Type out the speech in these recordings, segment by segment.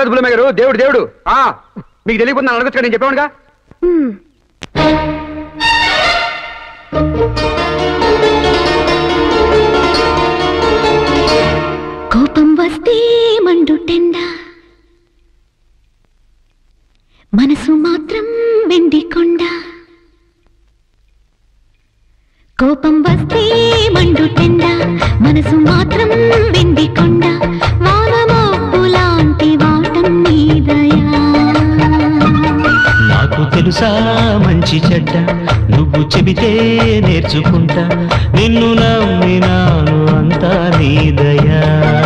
కాదు బుల్లమ్మ గారు దేవుడు దేవుడు ఆ మీకు తెలియకుండా నన్ను అడగచ్చు నేను చెప్పానుగా మ్మ్. కోపం వస్తే మండుటెండ మనసు మాత్రం వెండి కొండ కోపం వస్తే మండుటెండ మనసు మాత్రం వెండి కొండ వానమబ్బు లాంటి వాటం నీదయా నాకు తెలుసా మంచి చెడ్డ నువ్వు చెబితే నేర్చుకుంటా నిన్ను నమ్మినాను అంతా నీదయా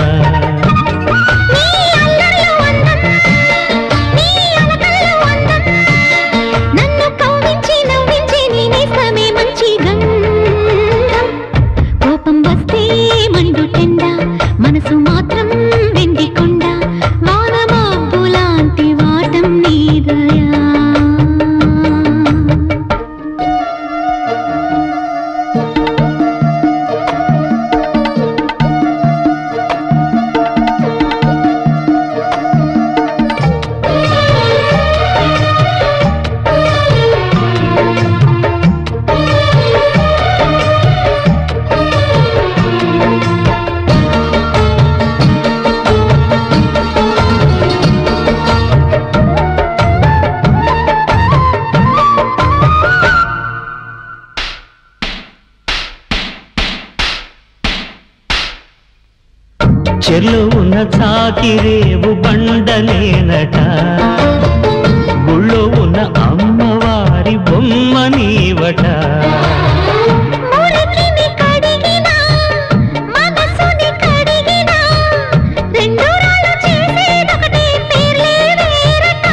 నన్ను కవ్వించి నవ్వించి నేనేస్తమే మంచి గంధం కోపం వస్తే మండుటెండ మనసు మాత్రం వెండి కొండ వానమబ్బు లాంటి వాటం నీదయా చెర్లో ఉన్న చాకిరేవు బండలేనట గుళ్ళో ఉన్న అమ్మవారి బొమ్మ నీవట మూలకిని కడిగినా మనసుని కడిగినా రెండు రాళ్ళు చేసేదొకటే పేర్లే వేరట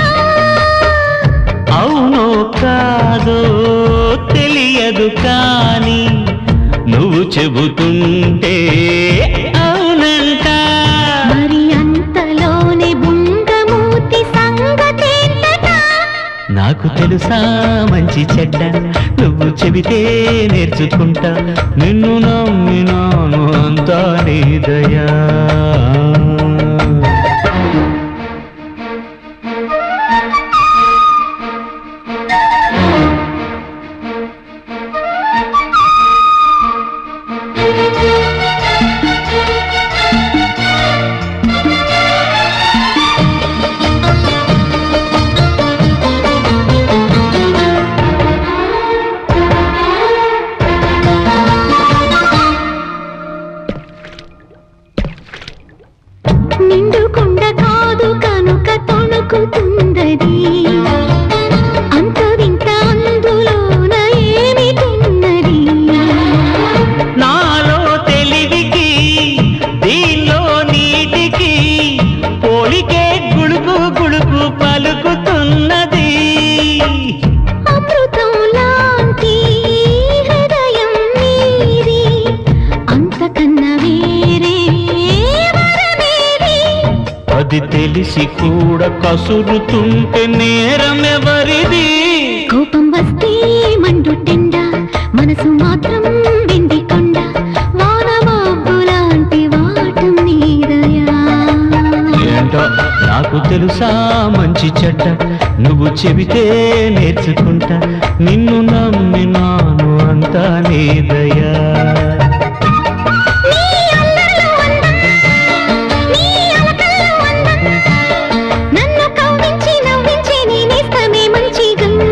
అవునో కాదో తెలియదు కానీ నువ్వు చెబుతుంటే అవునంట మరి అంతలోనే బుంగమూతి సంగతేంటట నాకు తెలుసా మంచి చెడ్డ నువ్వు చెబితే నేర్చుకుంటా నిన్ను నమ్మినాను అంతా నీదయా నిండుకుండ కాదు కనుక తొణుకుతుందది అంత వింత అందులోన ఏమిటున్నది నాలో తెలివికి దీనిలో నీటికి పోలికే గుడుకు గుడుకు పలుకుతున్నది అమృతం లాంటి హృదయం నీది అంతకన్నా వేరే వరమేది అది తెలిసి కూడా కసురుతుంటే నేరమెవరిది కోపం వస్తే మండుటెండ మనసు మాత్రం వెండి కొండ వానబాబు లాంటి వాటం నీదయా ఏంటో నాకు తెలుసా మంచి చెడ్డ నువ్వు చెబితే నేర్చుకుంటా నిన్ను నమ్మినాను అంతా నీదయా నీ అల్లరిలో అందం, నీ అలకల్లో అందం, నన్ను కవ్వించి నవ్వించి నేనేస్తమే మంచి గంధం.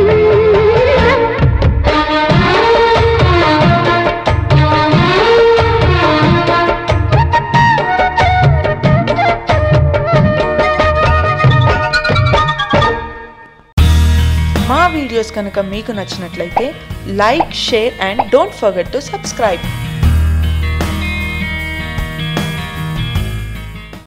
మా వీడియోస్ కనుక మీకు నచ్చినట్లయితే like share and don't forget to subscribe